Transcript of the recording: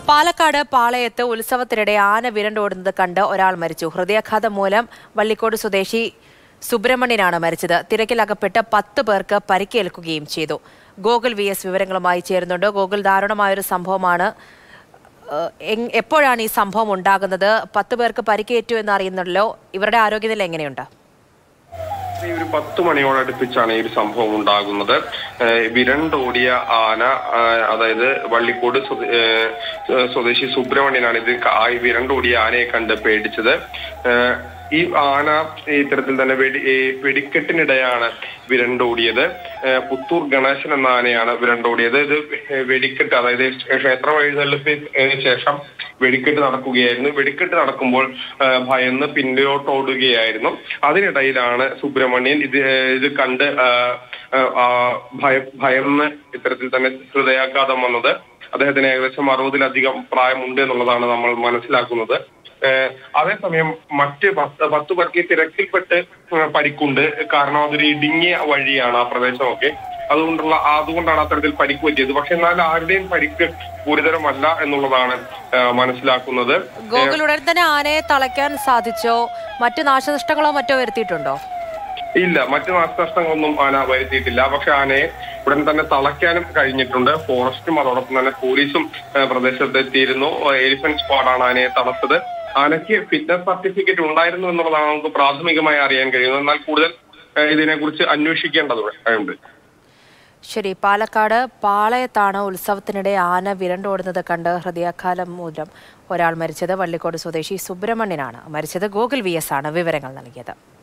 പാലക്കാട് പാളയത്ത് ഉത്സവത്തിനിടെ ആന വിരണ്ടോടുന്നത് കണ്ട് ഒരാൾ മരിച്ചു ഹൃദയാഘാതം മൂലം വള്ളിക്കോട് സ്വദേശി സുബ്രഹ്മണ്യനാണ് മരിച്ചത് തിരക്കിലകപ്പെട്ട് പത്ത് പേർക്ക് പരിക്കേൽക്കുകയും ചെയ്തു ഗോകുൽ വി എസ് വിവരങ്ങളുമായി ചേരുന്നുണ്ട് ഗോകുൽ ദാരുണമായൊരു സംഭവമാണ് ഏഹ്, എങ്- എപ്പോഴാണ് ഈ സംഭവം ഉണ്ടാകുന്നത് പത്ത് പേർക്ക് പരിക്കേറ്റു എന്ന് അറിയുന്നുണ്ടല്ലോ ഇവരുടെ ആരോഗ്യനില എങ്ങനെയുണ്ട് ഈ ഒരു പത്ത് മണിയോടടുപ്പിച്ചാണ് ഈ ഒരു സംഭവം ഉണ്ടാകുന്നത് ഏഹ് വിരണ്ടോടിയ ആന ആഹ് അതായത് വള്ളിക്കോട് സ്വദേ- ഏഹ് സ്വദേശി സുബ്രഹ്മണ്യനാണ് ഇത് ക- ആ ഈ വിരണ്ടോടിയ ആനയെ കണ്ട് പേടിച്ചത് ഏഹ് ഈ ആന ഇത്തരത്തിൽ തന്നെ വെടി ഈ വെടിക്കെട്ടിനിടെയാണ് വിരണ്ടോടിയത് ഏഹ് പുത്തൂർ ഗണേശൻ എന്ന ആനയാണ് വിരണ്ടോടിയത് ഇത് വെടിക്കെട്ട് അതായത് ക്ഷേത്ര എഴുന്നള്ളിപ്പിന് ശേഷം വെടിക്കെട്ട് നടക്കുകയായിരുന്നു വെടിക്കെട്ട് നടക്കുമ്പോൾ ആ, ഭയന്ന് പിന്നിലോട്ടോടുകയായിരുന്നു അതിനിടയിലാണ് സുബ്രഹ്മണ്യൻ ഇത് ഏ, ഇത് കണ്ട് ആ, ആ, ആ, ഭയ ഭയന്ന് ഇത്തരത്തിൽ തന്നെ ഹൃദയാഘാതം വന്നത് അദ്ദേഹത്തിന് ഏകദേശം അറുപതിലധികം പ്രായമുണ്ട് എന്നുള്ളതാണ് നമ്മൾ മനസ്സിലാക്കുന്നത് ഏഹ് അതേസമയം മറ്റ് പത്ത് പത്ത് പേർക്ക് ഈ തിരക്കിൽപ്പെട്ട് ഏഹ് പരിക്കുണ്ട് കാരണം അതൊരു ഇടുങ്ങിയ വഴിയാണ് ആ പ്രദേശമൊക്കെ അതുകൊണ്ടുള്ള അതുകൊണ്ടാണ് അത്തരത്തിൽ പരിക്ക് പറ്റിയത് പക്ഷെ എന്നാൽ ആരുടെയും പരിക്ക് ഗുരുതരമല്ല എന്നുള്ളതാണ് ഏഹ് മനസ്സിലാക്കുന്നത് ഗോകുൽ ഉടൻ തന്നെ ആനയെ തളയ്ക്കാൻ സാധിച്ചോ മറ്റു നാശനഷ്ടങ്ങളോ മറ്റോ വരുത്തിയിട്ടുണ്ടോ ഇല്ല മറ്റു നാശനഷ്ടങ്ങളൊന്നും ആന വരുത്തിയിട്ടില്ല പക്ഷെ ആനയെ ഉടൻ തന്നെ തളയ്ക്കാനും കഴിഞ്ഞിട്ടുണ്ട് ഫോറസ്റ്റും അതോടൊപ്പം തന്നെ പോലീസും ഏഹ് പ്രദേശത്ത് എത്തിയിരുന്നു എലിഫന്റ് സ്ക്വാഡാണ് ആനയെ തളച്ചത് ആനയ്ക്ക് ഫിറ്റ്നസ് സർട്ടിഫിക്കറ്റ് ഉണ്ടായിരുന്നു എന്നുള്ളതാണ് നമുക്ക് പ്രാഥമികമായി അറിയാൻ കഴിയുന്നത് എന്നാൽ കൂടുതൽ ഏഹ് ഇതിനെക്കുറിച്ച് അന്വേഷിക്കേണ്ടതുണ്ട് ശരി പാലക്കാട് പാളയത്താണ് ഉത്സവത്തിനിടെ ആന വിരണ്ടോടുന്നത് കണ്ട് ഹൃദയാഘാതം മൂലം ഒരാൾ മരിച്ചത് വള്ളിക്കോട് സ്വദേശി സുബ്രഹ്മണ്യനാണ് മരിച്ചത് ഗോകുൽ വി എസ് ആണ് വിവരങ്ങൾ നൽകിയത്